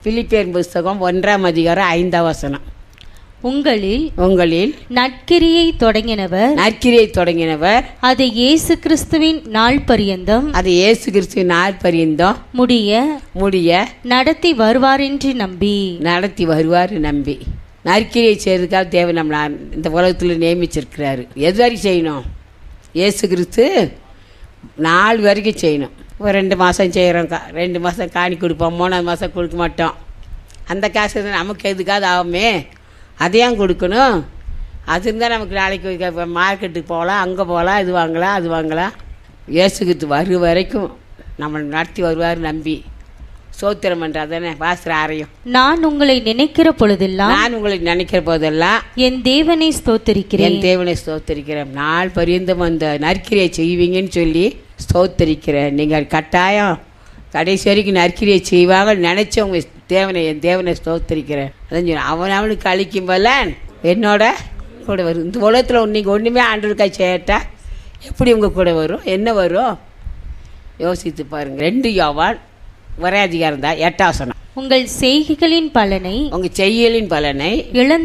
பிலிப்பியர் புஸ்தகம் ஒன்றாம் அதிகாரம் ஐந்தாம் வசனம் உங்களில் உங்களில் நற்கிரியை தொடங்கினவர் நற்கிரியை தொடங்கினவர் அதை இயேசு கிறிஸ்துவின் நாள் பரியந்தம் அது இயேசு கிறிஸ்து நாள் பரியந்தம் முடிய முடிய நடத்தி வருவாரென்று நம்பி நடத்தி வருவார் நம்பி நற்கிரியை செய்யறதுக்காக தேவன் நம்மளை இந்த உலகத்தில் நியமிச்சிருக்கிறாரு எது வரைக்கும் செய்யணும் இயேசு கிறிஸ்து நாலு வரைக்கும் செய்யணும் ஒரு ரெண்டு மாதம் செய்கிறோம் கா ரெண்டு மாதம் காணி கொடுப்போம் மூணாவது மாதம் கொடுக்க மாட்டோம் அந்த காசு தான் நமக்கு எதுக்காவது ஆகுமே அதையும் கொடுக்கணும் அது இருந்தால் நமக்கு நாளைக்கு மார்க்கெட்டுக்கு போகலாம் அங்கே போகலாம் இது வாங்கலாம் அது வாங்கலாம் இயேசு கிறிஸ்து வரும் வரைக்கும் நம்மளை நடத்தி வருவார் நம்பி சோத்திரம் பண்ணுறது தானே பாஸ்திர ஆரையும் நான் உங்களை நினைக்கிற பொழுதெல்லாம் நான் உங்களை நினைக்கிற போதெல்லாம் என் தேவனை ஸ்தோத்திரிக்கிறேன் என் தேவனை ஸ்தோத்தரிக்கிறேன் நாள் பரியந்தம் அந்த நற்கிரியை செய்வீங்கன்னு சொல்லி ஸ்தோத்தரிக்கிறேன் நீங்கள் கட்டாயம் கடைசி வரைக்கும் நற்கிரியை செய்வாங்க நினச்சவங்க தேவனை என் தேவனை ஸ்தோத்தரிக்கிறேன் அதான் சொல்றேன். அவன் அவனுக்கு அழிக்கும் போல என்னோட கூட வரும் இந்த உலகத்தில் நீங்கள் ஒன்றுமே ஆண்டவருக்காய் செய்யட்டா எப்படி உங்கள் கூட வரும் என்ன வரும் யோசித்து பாருங்கள் ரெண்டு யோவான் ஒரே அதிகாரம் தான் எட்டாசனம் உங்கள் செய்கைகளின் பலனை உங்கள் செய்யலின் பலனை இழந்து